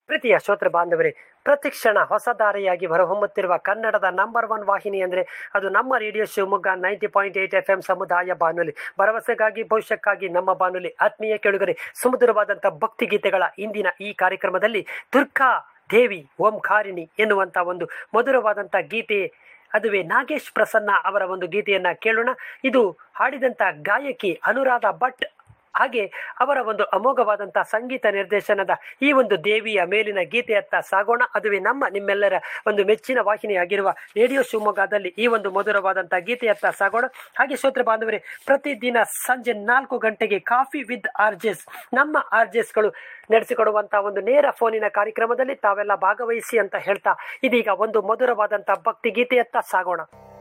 ಪ್ರೀತಿಯ ಶ್ರೋತೃ ಬಾಂಧವರೇ ಪ್ರತಿಕ್ಷಣ ಹೊಸ ದಾರಿಯಾಗಿ ಹೊರಹೊಮ್ಮುತ್ತಿರುವ ಕನ್ನಡದ ನಂಬರ್ ಒನ್ ವಾಹಿನಿ ಅಂದರೆ ಅದು ನಮ್ಮ radio Shivamogga ninety point eight F M ಸಮುದಾಯ ಬಾನುಲಿ ಭರವಸೆಗಾಗಿ ಭವಿಷ್ಯಕ್ಕಾಗಿ ನಮ್ಮ ಬಾನುಲಿ ಆತ್ಮೀಯ ಕೆಳುಗರೆ ಸುಮಧುರವಾದಂಥ ಭಕ್ತಿಗೀತೆಗಳ ಇಂದಿನ ಈ ಕಾರ್ಯಕ್ರಮದಲ್ಲಿ ದುರ್ಗಾ ದೇವಿ ಓಂಕಾರಿಣಿ ಎನ್ನುವಂಥ ಒಂದು ಮಧುರವಾದಂಥ ಗೀತೆ ಅದುವೇ ನಾಗೇಶ್ ಪ್ರಸನ್ನ ಅವರ ಒಂದು ಗೀತೆಯನ್ನ ಕೇಳೋಣ ಇದು ಹಾಡಿದಂಥ ಗಾಯಕಿ ಅನುರಾಧ ಭಟ್ ಹಾಗೆ ಅವರ ಒಂದು ಅಮೋಘವಾದಂತಹ ಸಂಗೀತ ನಿರ್ದೇಶನದ ಈ ಒಂದು ದೇವಿಯ ಮೇಲಿನ ಗೀತೆಯತ್ತ ಸಾಗೋಣ ಅದುವೇ ನಮ್ಮ ನಿಮ್ಮೆಲ್ಲರ ಒಂದು ಮೆಚ್ಚಿನ ವಾಹಿನಿಯಾಗಿರುವ ರೇಡಿಯೋ ಶಿವಮೊಗ್ಗದಲ್ಲಿ ಈ ಒಂದು ಮಧುರವಾದಂತಹ ಗೀತೆಯತ್ತ ಸಾಗೋಣ ಹಾಗೆ ಶ್ರೋತ್ರ ಬಾಂಧವರೇ ಪ್ರತಿದಿನ ಸಂಜೆ ನಾಲ್ಕು ಗಂಟೆಗೆ ಕಾಫಿ ವಿತ್ ಆರ್ಜೆಸ್ ನಮ್ಮ ಆರ್ಜೆಸ್ಗಳು ನಡೆಸಿಕೊಡುವಂತಹ ಒಂದು ನೇರ ಫೋನಿನ ಕಾರ್ಯಕ್ರಮದಲ್ಲಿ ತಾವೆಲ್ಲ ಭಾಗವಹಿಸಿ ಅಂತ ಹೇಳ್ತಾ ಇದೀಗ ಒಂದು ಮಧುರವಾದಂತಹ ಭಕ್ತಿ ಗೀತೆಯತ್ತ ಸಾಗೋಣ